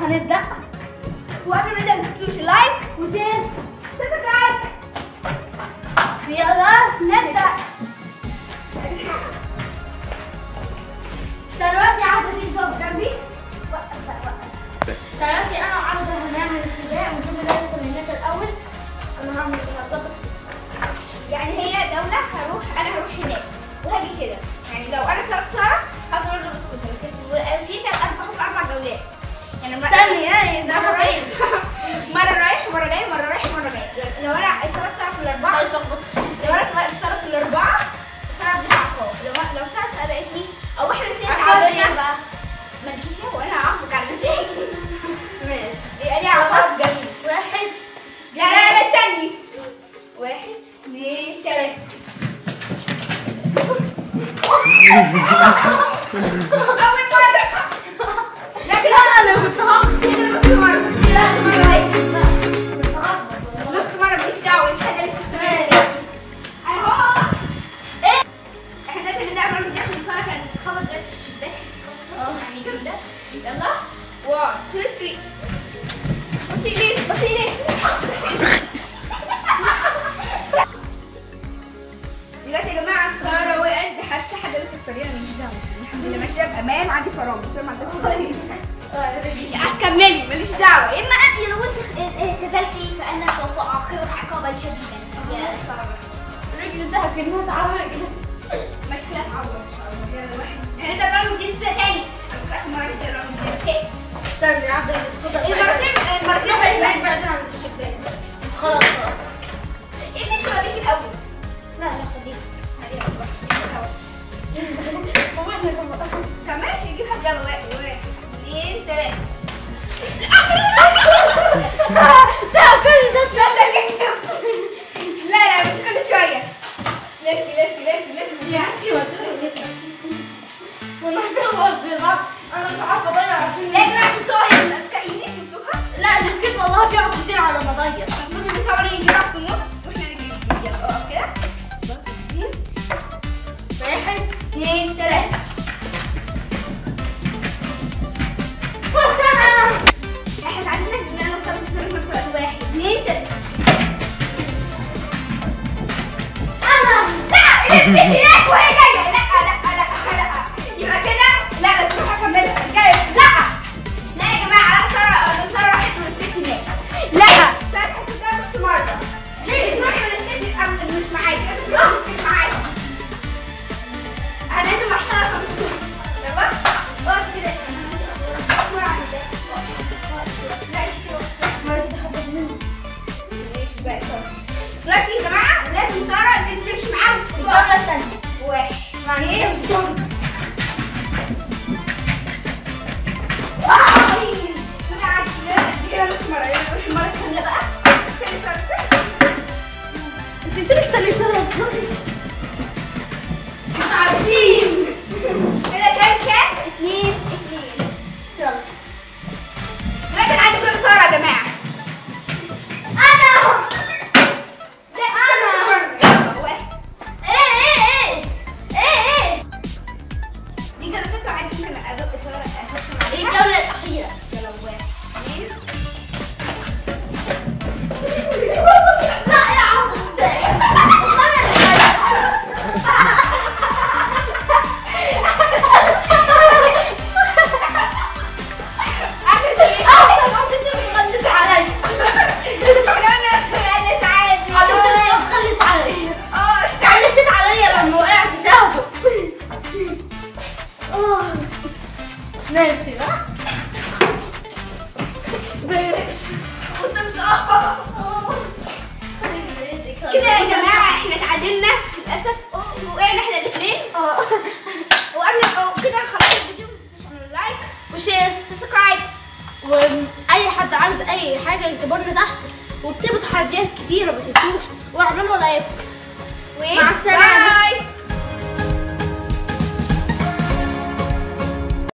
هنبدا وقبل ما نبدا ما تنسوش لايك وشير سبسكرايب يلا نبدا دلوقتي عايزه تيجي جنبي دلوقتي انا وعايزه هنعمل السباق ونشوف اللي هيوصل هناك الاول انا هعمل هظبط يعني هي دولة هروح انا هروح هناك وهاجي كده يعني لو انا سارة سارة هفضل ارجع بسكوتر لكن في تلات اربع اربع جولات يعني مرة- استني يعني ده مرة رايح فين مرة رايح مرة جاي مرة رايح مرة جاي لو انا سارة سارة في الاربعة لو انا سارة سارة في الاربعة سارة دي عقاب لو لو سارة سبقتني او احنا الاثنين عقاب ايه تعادلنا بقى؟ مالكيش وانا هعاقبك على مزاجي ماشي يبقى دي عقاب جميل واحد لا لا لا استني واحد اثنين ثلاثة أول مرة لا كده أنا كنت هاخد كده نص مرة كده نص مرة أهي نص مرة ماليش دعوة أنت اللي بتستفاد أهو إيه إحنا لازم نلعب الرمل دي عشان سارة كانت تتخبط جت في الشباك اه يعني جامدة يلا 1 2 3 بطي ليه بطي ليه دلوقتي يا جماعه ساره وقعت بحادثه حد لسه الطريقه مش دعوه الحمد لله ماشيه بامان عندي فرامل بس ما عندكش هتكملي ماليش دعوه إما أنت لو أنت اعتزلتي فأنا سوف أعاقبك عقابا شديدا يا سارة رجلي انتهت كانها اتعورت مش كده اتعور ان شاء الله يلا واحد احنا ده برامج جديد ده تاني انا بصراحه المره دي ده برامج جديد تاني استني عبد السكوتر المرتين المرتين بس بعد عن الشباك خلاص خلاص ايه في الشبابيك الاول لا لا خليك هو احنا كنا طب ماشي جيب حد يلا واحد واحد اثنين ثلاثه ده كل ده لا لا مش كل شويه لفي لفي لفي لفي يعني انا مش عارفه اضيع عشان لا يا جماعه عشان صور هي ماسكه ايدي شفتوها لا السكيت والله بيقعد كتير على ما اضيع المفروض اللي صوري يجي يقف في النص واحنا نجري يلا اقف كده واحد اثنين ثلاثه بص انا احنا اتعلمنا ان انا وصلت في نفس الوقت واحد اثنين ثلاثه انا لا البنت هناك وهي جايه لا لا لا لا يبقى كده لا لازم اروح اكملها جايه لا لا يا جماعه انا ساره انا ساره راحت والست هناك لا ساره هتبقى نص مره ليه تروحي والست يبقى مش معاكي لازم تروحي والست معاكي انا لازم مرحله خمسة يلا اقف كده بسرعه كده لا كده ماشي بقى ساره دلوقتي يا جماعه لازم ساره تمشي معاهم الجولة الثانية واحد يعني ايه مش جولة انت لسه اللي مش عارفين كده كام كام؟ اتنين اتنين يلا دلوقتي انا عايزة اجيب سارة يا جماعة انا لا انا يلا واحد ايه ايه ايه ايه ايه دي جلسات عادي ممكن ازق سارة احط دي عليها الجولة الأخيرة يلا واحد اتنين لا يا عم الشيخ اخر دقيقة احسن واحدة انت بتغلس عليا انا خلاني عادي علشان هي بتغلس عليا اه غلست عليا لما وقعت شافه آه. ماشي بقى وصلت اه كده يا جماعة احنا اتعادلنا للأسف وقعنا احنا الاثنين وقبل أو كده نخلص الفيديو ما تنسوش تعملوا لايك وشير سبسكرايب واي حد عاوز اي حاجه يكتبوا لنا تحت واكتبوا تحديات كتيره ما تنسوش واعملوا لايك و مع السلامة.